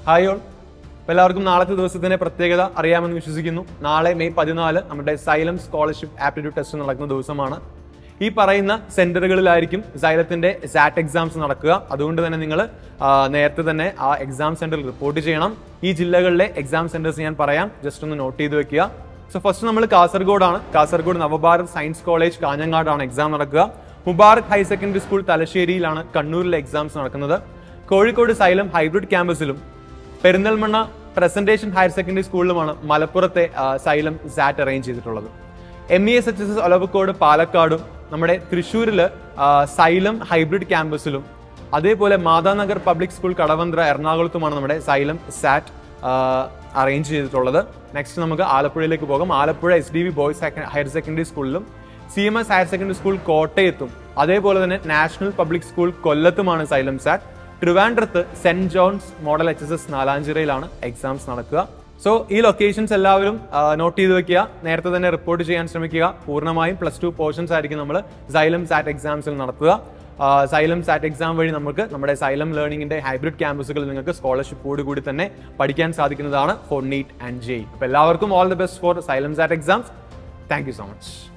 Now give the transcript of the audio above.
hi all അപ്പോൾ എല്ലാവർക്കും നാളത്തെ ദിവസത്തിന്റെ പ്രത്യേകത അറിയാമെന്ന് വിശ്വസിക്കുന്നു നാളെ മെയ് പതിനാല് നമ്മുടെ സൈലം സ്കോളർഷിപ്പ് ആപ്റ്റിറ്റ്യൂഡ് ടെസ്റ്റ് നടക്കുന്ന ദിവസമാണ് ഈ പറയുന്ന സെന്ററുകളിലായിരിക്കും സൈലത്തിന്റെ സാറ്റ് എക്സാംസ് നടക്കുക അതുകൊണ്ട് തന്നെ നിങ്ങൾ നേരത്തെ തന്നെ ആ എക്സാം സെന്ററിൽ റിപ്പോർട്ട് ചെയ്യണം ഈ ജില്ലകളിലെ എക്സാം സെന്റേഴ്സ് ഞാൻ പറയാം ജസ്റ്റ് ഒന്ന് നോട്ട് ചെയ്ത് വെക്കുക സോ ഫസ്റ്റ് നമ്മൾ കാസർഗോഡാണ് കാസർഗോഡ് നവഭാരത് സയൻസ് കോളേജ് കാഞ്ഞങ്ങാടാണ് എക്സാം നടക്കുക മുബാറക് ഹയർ സെക്കൻഡറി സ്കൂൾ തലശ്ശേരിയിലാണ് കണ്ണൂരിലെ എക്സാംസ് നടക്കുന്നത് കോഴിക്കോട് സൈലം ഹൈബ്രിഡ് ക്യാമ്പസിലും പെരിന്തൽമണ്ണ പ്രസന്റേഷൻ ഹയർ സെക്കൻഡറി സ്കൂളിലുമാണ് മലപ്പുറത്തെ ആ, സൈലം സാറ്റ് അറേഞ്ച് ചെയ്തിട്ടുള്ളത് M E S H S Olavakkode പാലക്കാടും നമ്മുടെ തൃശ്ശൂരില് ആ, സൈലം ഹൈബ്രിഡ് ക്യാമ്പസിലും അതേപോലെ മാതാനഗർ പബ്ലിക് സ്കൂൾ കടവന്ത്ര എറണാകുളത്തുമാണ് നമ്മുടെ സൈലം സാറ്റ് അറേഞ്ച് ചെയ്തിട്ടുള്ളത് നെക്സ്റ്റ് നമുക്ക് ആലപ്പുഴയിലേക്ക് പോകാം Alappuzha S D V boys higher secondary സ്കൂളിലും C M S higher secondary school കോട്ടയത്തും അതേപോലെ തന്നെ നാഷണൽ പബ്ലിക് സ്കൂൾ കൊല്ലത്തുമാണ് സൈലം സാറ്റ് ട്രിവാൻഡ്രത്ത് Saint John's model H S S നാലാഞ്ചിറയിലാണ് എക്സാംസ് നടക്കുക സോ ഈ ലൊക്കേഷൻസ് എല്ലാവരും നോട്ട് ചെയ്ത് വെക്കുക നേരത്തെ തന്നെ റിപ്പോർട്ട് ചെയ്യാൻ ശ്രമിക്കുക പൂർണ്ണമായും പ്ലസ് ടു പോർഷൻസ് ആയിരിക്കും നമ്മൾ സൈലം സാറ്റ് എക്സാംസിൽ നടത്തുക സൈലം സാറ്റ് എക്സാം വഴി നമുക്ക് നമ്മുടെ സൈലം ലേണിംഗിന്റെ ഹൈബ്രിഡ് ക്യാമ്പസുകളിൽ നിങ്ങൾക്ക് സ്കോളർഷിപ്പോട് കൂടി തന്നെ പഠിക്കാൻ സാധിക്കുന്നതാണ് ഫോർ നീറ്റ് ആൻഡ് ജെയ് അപ്പോൾ എല്ലാവർക്കും all the best for Xylem SAT exams thank you so much